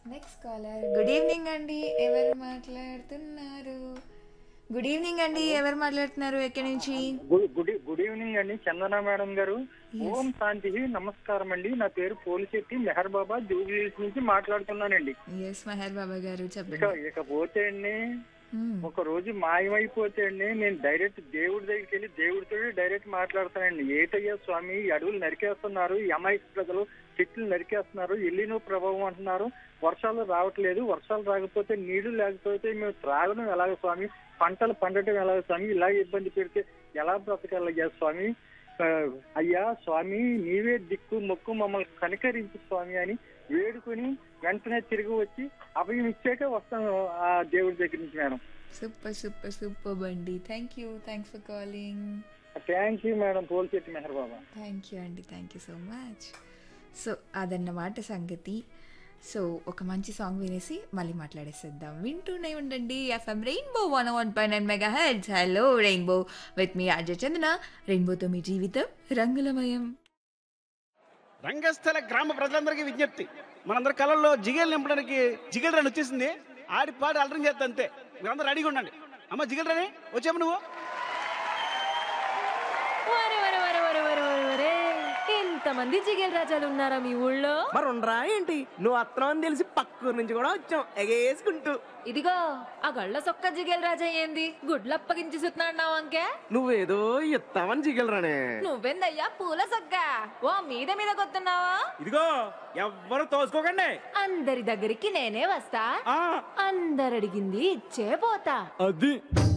Next caller good evening అండి ఎవరు మాట్లాడుతున్నారు గుడ్ ఈవినింగ్ అండి ఎవరు మాట్లాడుతున్నారు ఎక్కడి నుంచి గుడ్ గుడ్ గుడ్ ఈవినింగ్ అండి చందన మేడం గారు ఓం శాంతి నమస్కారం అండి నా పేరు పోలిశెట్టి మెహర్ బాబా జూబ్లీస్ నుంచి మాట్లాడుతున్నానండి ఎస్ మహర్ బాబా గారు ఇక చెప్పండి ఇకపోతే అండి మ్మ్. ఒక రోజు మాయమైపోతే అండి నేను డైరెక్ట్ దేవుడి దగ్గరికి వెళ్ళి దేవుడితో డైరెక్ట్ మాట్లాడతానండి ఏటయ్యా స్వామి ఈ అడవులు నరికేస్తున్నారు ఈ అమాయక ప్రజలు చెట్లు నరికేస్తున్నారు ఎల్లినో ప్రభావం అంటున్నారు వర్షాలు రావట్లేదు వర్షాలు రాకపోతే నీళ్లు లేకపోతే మేము త్రాగడం ఎలాగ స్వామి పంటలు పండటం ఎలాగ స్వామి ఇలా ఇబ్బంది పెడితే ఎలా బ్రతకాలయ్యా స్వామి ఆ, అయ్యా స్వామి నీవే దిక్కు మొక్కు మమ్మల్ని కనికరించు స్వామి అని వేడుకొని వెంటనే తిరిగి వచ్చి అభయం ఇచ్చాక వస్తాను ఆ దేవుడి దగ్గర నుంచి మేడం సూపర్ సూపర్ సూపర్ బండి thank you thanks for calling thank you madam Polchetti Meher Baba thank you అండి thank you so much so అదన్నమాట సంగతి సో ఒక మంచి సాంగ్ వినేసి మళ్ళీ మాట్లాడేసేద్దాం వింటూనే ఉండండి FM rainbow one one point nine mega heads hello rainbow with మీ అజయ్ చందన రెయిన్బోతో మీ జీవితం రంగులమయం రంగస్థల గ్రామ ప్రజలందరికీ విజ్ఞప్తి మనందరి కళల్లో జిగేలు నింపడానికి జిగేల్ రాని వచ్చేసింది ఆడి పాడి అలరం చేస్తా అంతే మీరందరూ రెడీగా ఉండండి అమ్మ జిగేల్ రాని వచ్చాము నువ్వు వరే వరే వరే వరే వరే వరే వరే ఎంతమంది జిగేల్ రాజాలు ఉన్నారా మీ ఊళ్ళో మరి ఉండరా ఏంటి నువ్వు అత్తనం అని తెలిసి పక్కూరు నుంచి కూడా వచ్చాం ఎగేసుకుంటూ ఇదిగో ఆ గళ్ళ సొక్క జిగేల్ రాజా ఏంది గుడ్లు అప్పగించి సుతున్నాడు అంకే నువ్వేదో ఇస్తామని జిగలరానే నువ్వెందయ్యా పూల సొక్క ఓ మీద మీద కొత్తున్నావా ఇదిగో ఎవ్వరు తోసుకోకండి అందరి దగ్గరికి నేనే వస్తా ఆ అందరడిగింది ఇచ్చే పోతా అది